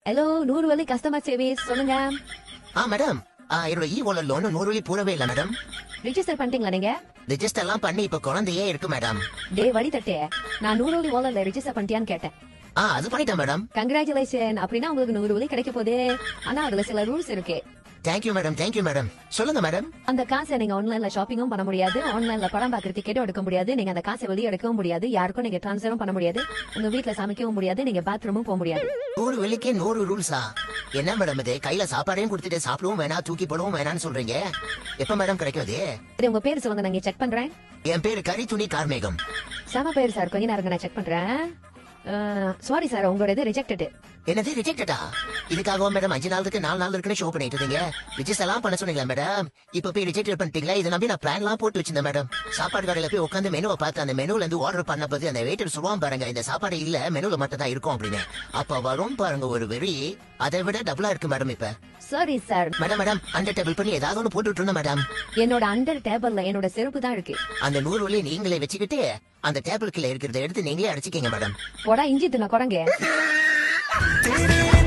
hello நூறு வழி customer service சொல்லுங்க ஆ மேடம் ஆ, என்னோட இ wallet லோன் நூறு வழி பூரவே இல்ல மேடம் ரிஜிஸ்டர் பண்ணிட்டீங்களா நீங்க ரிஜிஸ்டர் எல்லாம் பண்ணி இப்ப குழந்தையே இருக்கு மேடம் டே வழி தட்டே நான் நூறு வழி ஓலர்ல ரிஜிஸ்டர் பண்ணிட்டியான்னு கேட்டேன் ஆ அது பண்ணிட்டேன் மேடம் கங்க்ராச்சுலேஷன் அப்படின்னா உங்களுக்கு நூறு வழி கிடைக்க போதே ஆனா அதுல சில ரூல்ஸ் இருக்கு தேங்க்யூ மேடம் தேங்க்யூ மேடம் சொல்லுங்க மேடம் அந்த காசை நீங்க ஆன்லைன்ல ஷாப்பிங்கும் பண்ண முடியாது ஆன்லைன்ல படம் பாக்குற டிக்கெட்டும் எடுக்க முடியாது நீங்க அந்த காசை வெளியே எடுக்கவும் முடியாது யாருக்கும் நீங்க டிரான்ஸ்ஃபரும் பண்ண முடியாது உங்க வீட்ல சமைக்கவும் முடியாது நீங்க பாத்ரூமும் போக முடியாது நூறு வெள்ளிக்கே நூறு ரூல்ஸா என்ன மேடம் இது கையில சாப்பாடையும் கொடுத்துட்டு சாப்பிடவும் வேணாம் தூக்கி போடவும் வேணாம்னு சொல்றீங்க எப்ப மேடம் கிடைக்கும் அது இது உங்க பேர் சொல்லுங்க நான் இங்க செக் பண்றேன் என் பேரு கரி துணி கார்மேகம் செம பேர் சார் கொஞ்ச நேரம் நான் செக் பண்றேன் சாரி சார் உங்களோட இது ரிஜெக்டட் என்னது ரிஜெக்டடா இதுக்காக மேடம் அஞ்சு நாளுக்கு நாலு நாள் இருக்குன்னு ஷோ பண்ணிட்டு இருந்தீங்க ரிஜிஸ்டர் எல்லாம் பண்ண சொன்னீங்களா மேடம் இப்ப போய் ரிஜெக்ட் பண்ணிட்டீங்களா இதை நம்பி நான் பிளான் எல்லாம் போட்டு வச்சிருந்தேன் மேடம் சாப்பாடு கடையில போய் உட்காந்து மெனுவை பார்த்து அந்த மெனுல இருந்து ஆர்டர் பண்ண போது அந்த வெயிட்டர் சொல்லுவான் பாருங்க இந்த சாப்பாடு இல்ல மெனுல மட்டும் தான் இருக்கும் அப்படின்னு அப்ப வரும் பாருங்க ஒரு வெறி அதை விட டபுளா இருக்கு மேடம் இப்ப சாரி சார் மேடம் மேடம் அந்த டேபிள் பண்ணி ஏதாவது ஒன்று போட்டுட்டு இருந்தோம் மேடம் என்னோட அண்டர் டேபிள்ல என்னோட செருப்பு தான் இருக்கு அந்த நூறு வழி நீங்களே வச்சுக்கிட்டு அந்த டேபிள் கீழே இருக்கிறத எடுத்து நீங்களே அடிச்சுக்கீங்க மேடம் போடா இஞ்சி தின்ன குரங்க திருடி